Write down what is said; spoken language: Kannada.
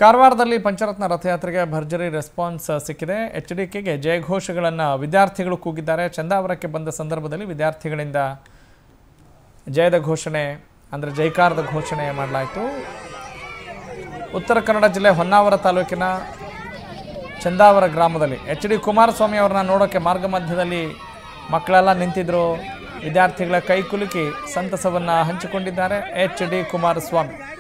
ಕಾರವಾರದಲ್ಲಿ ಪಂಚರತ್ನ ರಥಯಾತ್ರೆಗೆ ಭರ್ಜರಿ ರೆಸ್ಪಾನ್ಸ್ ಸಿಕ್ಕಿದೆ ಎಚ್ ಡಿ ಕೆಗೆ ಜಯಘೋಷಗಳನ್ನು ವಿದ್ಯಾರ್ಥಿಗಳು ಕೂಗಿದ್ದಾರೆ ಚಂದಾವರಕ್ಕೆ ಬಂದ ಸಂದರ್ಭದಲ್ಲಿ ವಿದ್ಯಾರ್ಥಿಗಳಿಂದ ಜಯದ ಘೋಷಣೆ ಅಂದರೆ ಜೈಕಾರದ ಘೋಷಣೆ ಮಾಡಲಾಯಿತು ಉತ್ತರ ಕನ್ನಡ ಜಿಲ್ಲೆ ಹೊನ್ನಾವರ ತಾಲೂಕಿನ ಚಂದಾವರ ಗ್ರಾಮದಲ್ಲಿ ಎಚ್ ಡಿ ಕುಮಾರಸ್ವಾಮಿ ಅವರನ್ನ ನೋಡೋಕ್ಕೆ ಮಾರ್ಗ ಮಧ್ಯದಲ್ಲಿ ಮಕ್ಕಳೆಲ್ಲ ನಿಂತಿದ್ರು ವಿದ್ಯಾರ್ಥಿಗಳ ಕೈ ಕುಲುಕಿ ಸಂತಸವನ್ನು ಹಂಚಿಕೊಂಡಿದ್ದಾರೆ ಎಚ್ ಡಿ ಕುಮಾರಸ್ವಾಮಿ